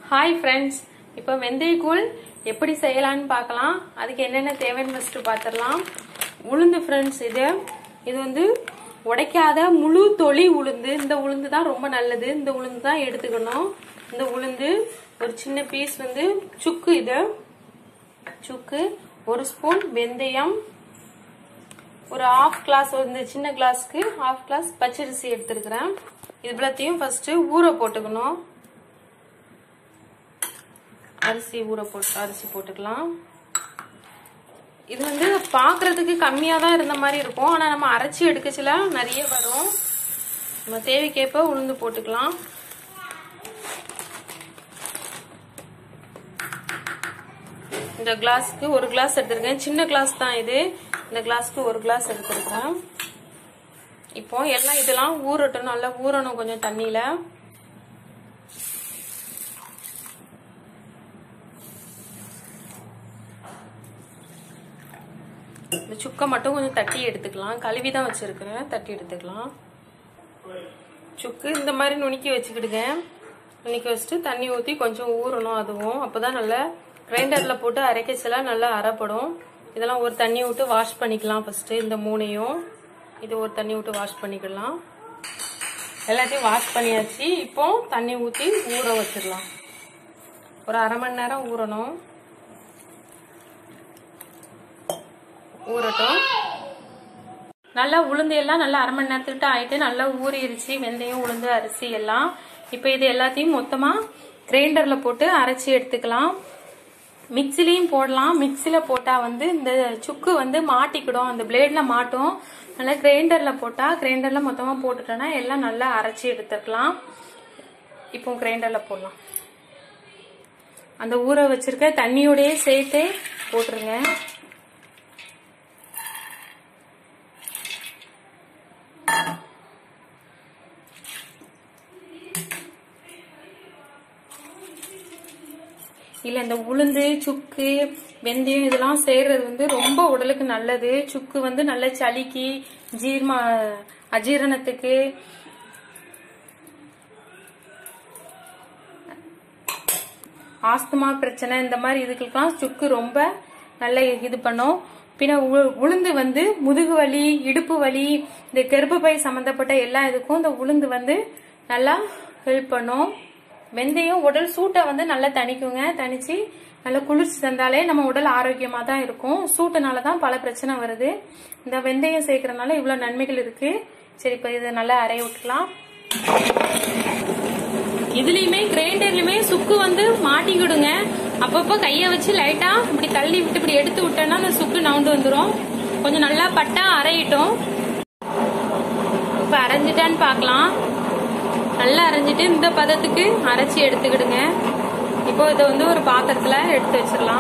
hi friends இப்போ வெந்தயக்கூழ் எப்படி செய்யலாம்னு பார்க்கலாம் அதுக்கு என்னென்ன தேவைன்னு ஃபர்ஸ்ட் பார்த்துடலாம் உளுந்து ஃப்ரெண்ட்ஸ் இது இது வந்து உடைக்காத முழு தொளி உளுந்து இந்த உளுந்து தான் ரொம்ப நல்லது இந்த உளுந்து தான் எடுத்துக்கணும் இந்த உளுந்து ஒரு சின்ன பீஸ் வந்து சுக்கு இது சுக்கு ஒரு ஸ்பூன் வெந்தயம் ஒரு ஹாஃப் கிளாஸ் இந்த சின்ன கிளாஸ்க்கு ஹாஃப் கிளாஸ் பச்சரிசி எடுத்துருக்கிறேன் இது எல்லாத்தையும் ஃபர்ஸ்ட் ஊற போட்டுக்கணும் அரிசி ஊற போட்டு அரிசி போட்டுக்கலாம் இது வந்து பார்க்கறதுக்கு கம்மியாக தான் இருந்த மாதிரி இருக்கும் ஆனால் நம்ம அரைச்சி எடுக்கச்சில நிறைய வரும் நம்ம தேவைக்கேற்ப உளுந்து போட்டுக்கலாம் இந்த கிளாஸ்க்கு ஒரு கிளாஸ் எடுத்திருக்கேன் சின்ன கிளாஸ் தான் இது இந்த கிளாஸ்க்கு ஒரு கிளாஸ் எடுத்திருக்கேன் இப்போ எல்லாம் இதெல்லாம் ஊறட்டும் நல்லா ஊறணும் கொஞ்சம் தண்ணியில இந்த சுக்கை மட்டும் கொஞ்சம் தட்டி எடுத்துக்கலாம் கழுவி தான் வச்சிருக்கிறேன் தட்டி எடுத்துக்கலாம் சுக்கு இந்த மாதிரி நுணுக்கி வச்சுக்கிடுங்க நுணுக்கி வச்சுட்டு தண்ணி ஊற்றி கொஞ்சம் ஊறணும் அதுவும் அப்போதான் நல்லா கிரைண்டரில் போட்டு அரைக்கச்சல நல்லா அரைப்படும் இதெல்லாம் ஒரு தண்ணி விட்டு வாஷ் பண்ணிக்கலாம் ஃபஸ்ட்டு இந்த மூணையும் இது ஒரு தண்ணி விட்டு வாஷ் பண்ணிக்கலாம் எல்லாத்தையும் வாஷ் பண்ணியாச்சு இப்போ தண்ணி ஊற்றி ஊற வச்சிடலாம் ஒரு அரை மணி நேரம் ஊறணும் ஊறட்டும் நல்லா உளுந்து எல்லாம் நல்லா அரை மணி நேரத்துக்கிட்ட ஆயிட்டு நல்லா ஊறிடுச்சு வெந்தயம் உளுந்து அரிசி எல்லாம் இப்போ இது எல்லாத்தையும் மொத்தமாக கிரைண்டரில் போட்டு அரைச்சி எடுத்துக்கலாம் மிக்சிலையும் போடலாம் மிக்சியில் போட்டால் வந்து இந்த சுக்கு வந்து மாட்டிக்கிடும் அந்த பிளேடில் மாட்டும் நல்லா கிரைண்டரில் போட்டால் கிரைண்டரில் மொத்தமாக போட்டுட்டோன்னா எல்லாம் நல்லா அரைச்சி எடுத்துக்கலாம் இப்போ கிரைண்டரில் போடலாம் அந்த ஊற வச்சிருக்க தண்ணியோடயே சேர்த்தே போட்டுருங்க இல்ல இந்த உளுந்து சுக்கு வெந்தயம் இதெல்லாம் செய்யறது வந்து ரொம்ப உடலுக்கு நல்லது சுக்கு வந்து நல்ல சளிக்கு ஜீர்மா அஜீரணத்துக்கு ஆஸ்துமா பிரச்சனை இந்த மாதிரி இதுக்கெல்லாம் சுக்கு ரொம்ப நல்ல இது பண்ணும் பின்ன உளுந்து வந்து முதுகு வலி இடுப்பு வலி இந்த கர்ப்பப்பை சம்பந்தப்பட்ட எல்லா இதுக்கும் இந்த உளுந்து வந்து நல்லா ஹெல்ப் பண்ணும் வெந்தயம் உடல் சூட்டை வந்து நல்லா தணிக்குங்க தணிச்சு நல்லா குளிர்ச்சி தந்தாலே நம்ம உடல் ஆரோக்கியமா தான் இருக்கும் சூட்டுனால தான் பல பிரச்சனை வருது இந்த வெந்தயம் சேர்க்கறதுனால இவ்வளவு நன்மைகள் இருக்கு சரி இப்ப இதை நல்லா அரைய விட்டுலாம் இதுலயுமே கிரைண்டர்லயுமே சுக்கு வந்து மாட்டிக்கிடுங்க அப்பப்போ கைய வச்சு லைட்டா இப்படி தள்ளி விட்டு இப்படி எடுத்து விட்டோம்னா அந்த சுக்கு நவுண்டு வந்துடும் கொஞ்சம் நல்லா பட்டா அரையிட்டோம் இப்ப அரைஞ்சிட்டான்னு பாக்கலாம் நல்லா அரைஞ்சிட்டு இந்த பதத்துக்கு அரைச்சி எடுத்துக்கிடுங்க இப்போ இதை வந்து ஒரு பாத்திரத்துல எடுத்து வச்சிடலாம்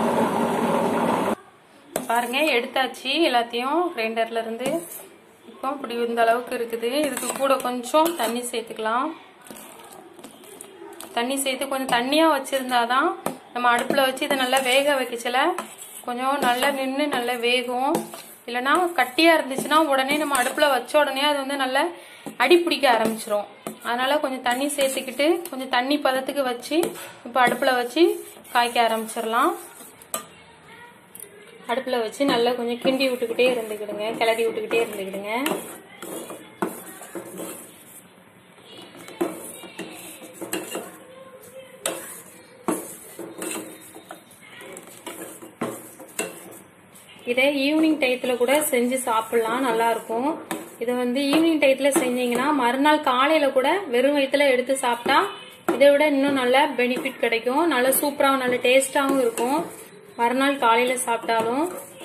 பாருங்க எடுத்தாச்சு எல்லாத்தையும் கிரைண்டர்ல இருந்து இப்போ இப்படி இந்த அளவுக்கு இருக்குது இதுக்கு கூட கொஞ்சம் தண்ணி சேர்த்துக்கலாம் தண்ணி சேர்த்து கொஞ்சம் தண்ணியாக வச்சுருந்தாதான் நம்ம அடுப்பில் வச்சு இதை நல்லா வேக வைக்கச்சல கொஞ்சம் நல்லா நின்று நல்லா வேகும் இல்லைன்னா கட்டியாக இருந்துச்சுன்னா உடனே நம்ம அடுப்பில் வச்ச உடனே அது வந்து நல்லா அடி பிடிக்க ஆரம்பிச்சிரும் அதனால கொஞ்சம் தண்ணி சேர்த்துக்கிட்டு கொஞ்சம் தண்ணி பதத்துக்கு வச்சு இப்போ அடுப்பில் வச்சு காய்க்க ஆரம்பிச்சிடலாம் அடுப்பில் வச்சு நல்லா கொஞ்சம் கிண்டி விட்டுக்கிட்டே இருந்துக்கிடுங்க கிளறி விட்டுக்கிட்டே இருந்துக்கிடுங்க இதை ஈவினிங் டயத்தில் கூட செஞ்சு சாப்பிடலாம் நல்லா இருக்கும் இதை வந்து ஈவினிங் டயத்தில் செஞ்சீங்கன்னா மறுநாள் காலையில் கூட வெறும் வயிற்றுல எடுத்து சாப்பிட்டா இதை விட இன்னும் நல்ல பெனிஃபிட் கிடைக்கும் நல்ல சூப்பராகவும் நல்ல டேஸ்டாகவும் இருக்கும் மறுநாள் காலையில் சாப்பிட்டாலும்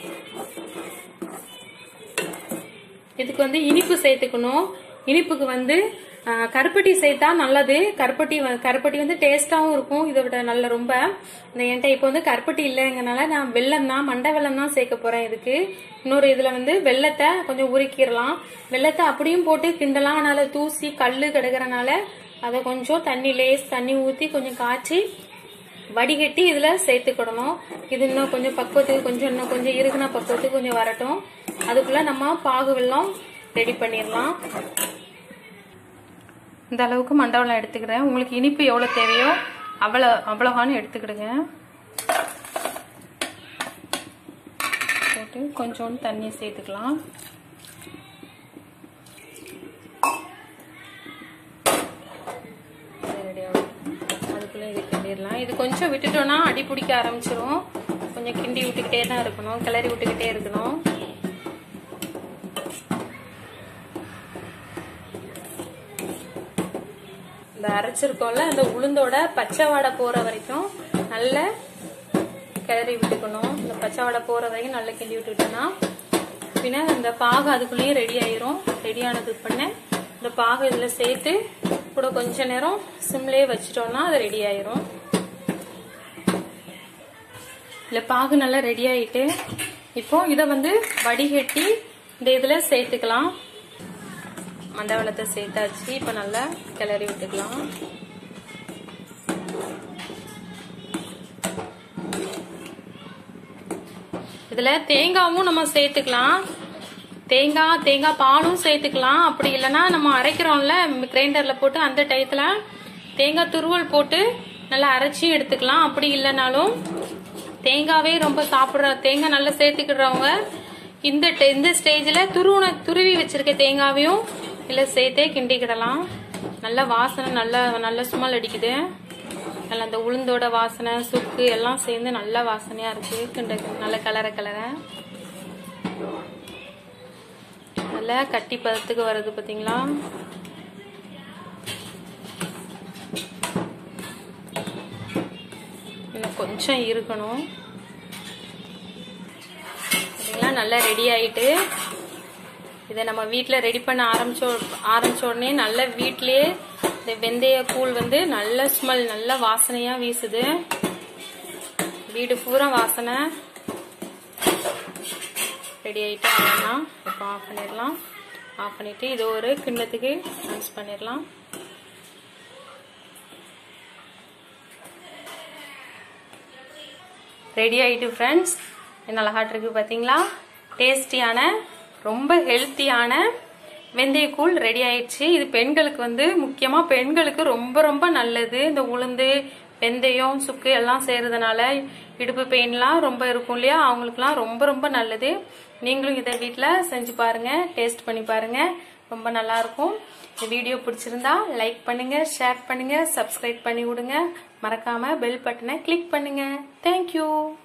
இதுக்கு வந்து இனிப்பு சேர்த்துக்கணும் இனிப்புக்கு வந்து கருப்பட்டி சேர்த்தா நல்லது கருப்பட்டி கருப்பட்டி வந்து டேஸ்டாவும் இருக்கும் இதை விட நல்ல ரொம்ப இந்த என்கிட்ட இப்போ வந்து கருப்பட்டி இல்லைங்கனால நான் வெள்ளம் தான் மண்டை வெள்ளம் தான் சேர்க்க போறேன் இதுக்கு இன்னொரு இதுல வந்து வெள்ளத்தை கொஞ்சம் உருக்கிடலாம் வெள்ளத்தை அப்படியும் போட்டு கிண்டலாம் அதனால தூசி கல்லு கிடக்குறனால அதை கொஞ்சம் தண்ணி லேஸ் தண்ணி ஊற்றி கொஞ்சம் காய்ச்சி வடிகட்டி இதுல சேர்த்துக்கிடணும் இது இன்னும் கொஞ்சம் பக்குவத்துக்கு கொஞ்சம் இன்னும் கொஞ்சம் இருக்குன பக்குவத்துக்கு கொஞ்சம் வரட்டும் அதுக்குள்ள நம்ம பாகு வெள்ளம் ரெடி பண்ணிடலாம் இந்த அளவுக்கு மண்டவெல்லாம் எடுத்துக்கிறேன் உங்களுக்கு இனிப்பு எவ்வளோ தேவையோ அவ்வளோ அவ்வளோகான்னு எடுத்துக்கிடுங்க போட்டு கொஞ்சோண்டு தண்ணியை சேர்த்துக்கலாம் அதுக்குள்ளே இது கிண்டிடலாம் இது கொஞ்சம் விட்டுட்டோம்னா அடி பிடிக்க ஆரம்பிச்சிரும் கொஞ்சம் கிண்டி விட்டுக்கிட்டே தான் இருக்கணும் கிளறி விட்டுக்கிட்டே இருக்கணும் இந்த அரைச்சிருக்கோம்ல அந்த உளுந்தோட பச்சை வாடை போற வரைக்கும் நல்ல கிளறி விட்டுக்கணும் இந்த பச்சை வாடை போற வரைக்கும் நல்லா கிண்டி விட்டுக்கிட்டோம்னா பின்ன இந்த பாகு அதுக்குள்ளேயும் ரெடி ஆயிரும் ரெடி ஆனது பண்ண இந்த பாகு இதுல சேர்த்து கூட கொஞ்ச நேரம் சிம்லயே வச்சிட்டோம்னா அது ரெடி ஆயிரும் இல்ல பாகு நல்லா ரெடி ஆயிட்டு இப்போ இத வந்து வடிகட்டி இந்த இதுல சேர்த்துக்கலாம் மண்டவளத்தை சேர்த்தாச்சு இப்ப நல்லா கிளறி விட்டுக்கலாம் இதுல தேங்காவும் நம்ம சேர்த்துக்கலாம் தேங்காய் தேங்காய் பாலும் சேர்த்துக்கலாம் அப்படி இல்லைன்னா நம்ம அரைக்கிறோம்ல கிரைண்டர்ல போட்டு அந்த டயத்துல தேங்காய் துருவல் போட்டு நல்லா அரைச்சி எடுத்துக்கலாம் அப்படி இல்லைனாலும் தேங்காவே ரொம்ப சாப்பிட்ற தேங்காய் நல்லா சேர்த்துக்கிடுறவங்க இந்த இந்த ஸ்டேஜில் துருவன துருவி வச்சிருக்க தேங்காவையும் இல்லை சேர்த்தே கிண்டிக்கிடலாம் நல்ல வாசனை நல்ல நல்ல ஸ்மெல் அடிக்குது நல்லா அந்த உளுந்தோட வாசனை சுக்கு எல்லாம் சேர்ந்து நல்ல வாசனையா இருக்கு கிண்ட நல்ல கலர கலர நல்லா கட்டி பதத்துக்கு வருது பாத்தீங்களா இன்னும் கொஞ்சம் இருக்கணும் பார்த்தீங்களா நல்லா ரெடி ஆயிட்டு இதை நம்ம வீட்டில் ரெடி பண்ண ஆரம்பிச்சோ ஆரம்பிச்ச உடனே நல்ல வீட்லயே இந்த வெந்தய கூழ் வந்து நல்ல ஸ்மெல் நல்ல வாசனையா வீசுது வீடு பூரா வாசனை ரெடி ஆயிட்டு அவ்வளோதான் இப்போ ஆஃப் பண்ணிடலாம் ஆஃப் பண்ணிட்டு இது ஒரு கிண்ணத்துக்கு யூஸ் பண்ணிடலாம் ரெடி ஆயிட்டு ஃப்ரெண்ட்ஸ் என்ன அழகாட்டு இருக்கு பார்த்தீங்களா டேஸ்டியான ரொம்ப ஹெல்த்தியான வெந்தயக்கூழ் ரெடி ஆயிடுச்சு இது பெண்களுக்கு வந்து முக்கியமாக பெண்களுக்கு ரொம்ப ரொம்ப நல்லது இந்த உளுந்து வெந்தயம் சுக்கு எல்லாம் செய்யறதுனால இடுப்பு பெயின்லாம் ரொம்ப இருக்கும் இல்லையா அவங்களுக்குலாம் ரொம்ப ரொம்ப நல்லது நீங்களும் இதை வீட்டில் செஞ்சு பாருங்க டேஸ்ட் பண்ணி பாருங்க ரொம்ப நல்லா இருக்கும் இந்த வீடியோ பிடிச்சிருந்தா லைக் பண்ணுங்க ஷேர் பண்ணுங்க சப்ஸ்கிரைப் பண்ணி விடுங்க மறக்காம பெல் பட்டனை கிளிக் பண்ணுங்க தேங்க்யூ